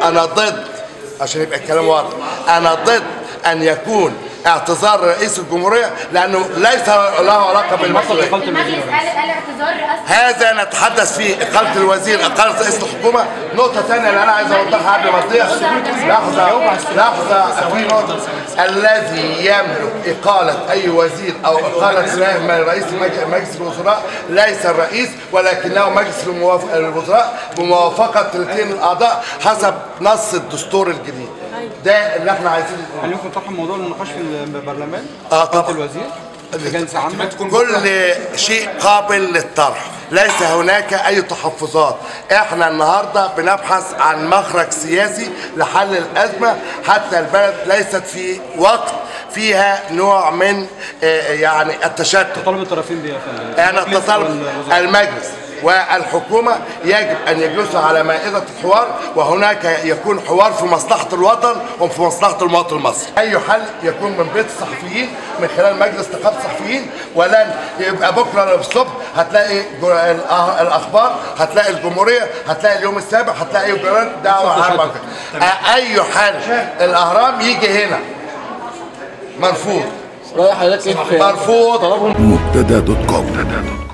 انا ضد عشان يبقى الكلام واضح انا ضد ان يكون اعتذار رئيس الجمهوريه لانه ليس له علاقه بالمسؤوليه المجلس قال قال اعتذار رئاسة هذا نتحدث فيه اقاله الوزير اقاله رئيس الحكومه نقطه ثانيه اللي انا عايز اوضحها قبل ما تضيع لحظه لحظه في نقطه الذي يملك اقاله اي وزير او اقاله رئيس مج- مجلس الوزراء ليس الرئيس ولكنه مجلس الموافق- الوزراء بموافقه 30 الاعضاء حسب نص الدستور الجديد ده اللي احنا عايزين هل يمكن طرح موضوع النقاش في البرلمان؟ اه طبعا الوزير؟ في جلسة عامة؟ كل شيء قابل للطرح ليس هناك اي تحفظات احنا النهارده بنبحث عن مخرج سياسي لحل الازمه حتى البلد ليست في وقت فيها نوع من آه، يعني التشتت طلب الطرفين بيه يا فندم انا المجلس تطلب والوزراء. المجلس والحكومة يجب أن يجلسوا على مائدة الحوار وهناك يكون حوار في مصلحة الوطن وفي مصلحة المواطن المصري أي حل يكون من بيت الصحفيين من خلال مجلس نقابة الصحفيين ولن يبقى بكرة الصبح هتلاقي جو- الأه- الأخبار هتلاقي الجمهورية هتلاقي اليوم السابع هتلاقي جرائد دعوة عامة أي حل الأهرام يجي هنا مرفوض رايح حضرتك ايه في مرفوض مبتدا دوت كوم